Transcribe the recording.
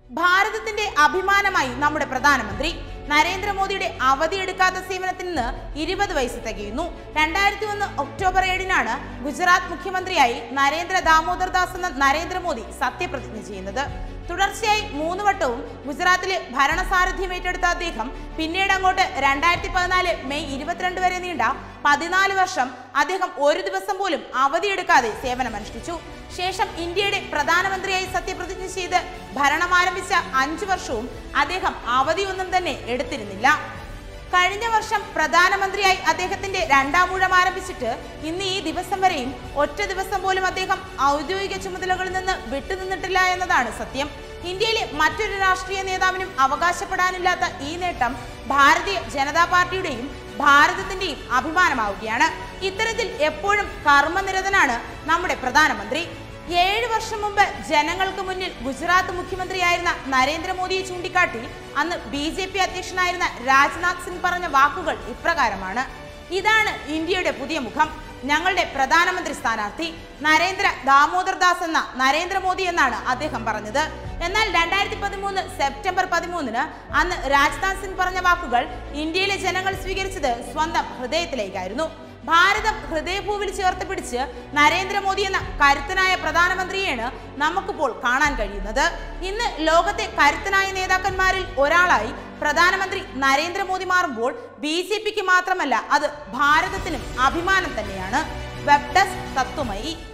ഭാരതത്തിന്റെ അഭിമാനമായി നമ്മുടെ പ്രധാനമന്ത്രി നരേന്ദ്രമോദിയുടെ അവധിയെടുക്കാത്ത സേവനത്തിൽ നിന്ന് ഇരുപത് വയസ്സ് തികയുന്നു രണ്ടായിരത്തി ഒന്ന് ഒക്ടോബർ ഏഴിനാണ് ഗുജറാത്ത് മുഖ്യമന്ത്രിയായി നരേന്ദ്ര ദാമോദർ ദാസ് എന്ന നരേന്ദ്രമോദി സത്യപ്രതിജ്ഞ ചെയ്യുന്നത് തുടർച്ചയായി മൂന്ന് വട്ടവും ഗുജറാത്തിലെ ഭരണസാരഥ്യം ഏറ്റെടുത്ത അദ്ദേഹം പിന്നീട് അങ്ങോട്ട് രണ്ടായിരത്തി പതിനാല് മെയ് ഇരുപത്തിരണ്ട് വരെ നീണ്ട പതിനാല് വർഷം അദ്ദേഹം ഒരു ദിവസം പോലും അവധിയെടുക്കാതെ സേവനമനുഷ്ഠിച്ചു ശേഷം ഇന്ത്യയുടെ പ്രധാനമന്ത്രിയായി സത്യപ്രതിജ്ഞ ചെയ്ത് ഭരണമാരംഭിച്ച അഞ്ചു വർഷവും അദ്ദേഹം അവധിയൊന്നും തന്നെ എടുത്തിരുന്നില്ല കഴിഞ്ഞ വർഷം പ്രധാനമന്ത്രിയായി അദ്ദേഹത്തിന്റെ രണ്ടാം ഊഴം ആരംഭിച്ചിട്ട് ഇന്ന് ഈ ദിവസം വരെയും ഒറ്റ ദിവസം പോലും അദ്ദേഹം ഔദ്യോഗിക ചുമതലകളിൽ നിന്ന് വിട്ടുനിന്നിട്ടില്ല എന്നതാണ് സത്യം ഇന്ത്യയിലെ മറ്റൊരു രാഷ്ട്രീയ നേതാവിനും അവകാശപ്പെടാനില്ലാത്ത ഈ നേട്ടം ഭാരതീയ ജനതാ പാർട്ടിയുടെയും ഭാരതത്തിന്റെയും അഭിമാനമാവുകയാണ് ഇത്തരത്തിൽ എപ്പോഴും കർമ്മനിരതനാണ് നമ്മുടെ പ്രധാനമന്ത്രി ഏഴ് വർഷം മുമ്പ് ജനങ്ങൾക്ക് മുന്നിൽ ഗുജറാത്ത് മുഖ്യമന്ത്രിയായിരുന്ന നരേന്ദ്രമോദിയെ ചൂണ്ടിക്കാട്ടി അന്ന് ബി ജെ പി അധ്യക്ഷനായിരുന്ന രാജ്നാഥ് സിംഗ് പറഞ്ഞ വാക്കുകൾ ഇപ്രകാരമാണ് ഇതാണ് ഇന്ത്യയുടെ പുതിയ മുഖം ഞങ്ങളുടെ പ്രധാനമന്ത്രി സ്ഥാനാർത്ഥി നരേന്ദ്ര ദാമോദർ ദാസ് എന്ന നരേന്ദ്രമോദി എന്നാണ് അദ്ദേഹം പറഞ്ഞത് എന്നാൽ രണ്ടായിരത്തി പതിമൂന്ന് സെപ്റ്റംബർ പതിമൂന്നിന് അന്ന് രാജ്നാഥ് സിംഗ് പറഞ്ഞ വാക്കുകൾ ഇന്ത്യയിലെ ജനങ്ങൾ സ്വീകരിച്ചത് സ്വന്തം ഹൃദയത്തിലേക്കായിരുന്നു ഭാരതം ഹൃദയഭൂവിൽ ചേർത്ത് പിടിച്ച് നരേന്ദ്രമോദി എന്ന കരുത്തനായ പ്രധാനമന്ത്രിയെയാണ് നമുക്കിപ്പോൾ കാണാൻ കഴിയുന്നത് ഇന്ന് ലോകത്തെ കരുത്തനായ നേതാക്കന്മാരിൽ ഒരാളായി പ്രധാനമന്ത്രി നരേന്ദ്രമോദി മാറുമ്പോൾ ബി ജെ പിക്ക് മാത്രമല്ല അത് ഭാരതത്തിനും അഭിമാനം തന്നെയാണ് വെബ് ഡെസ്ക് തത്വമയി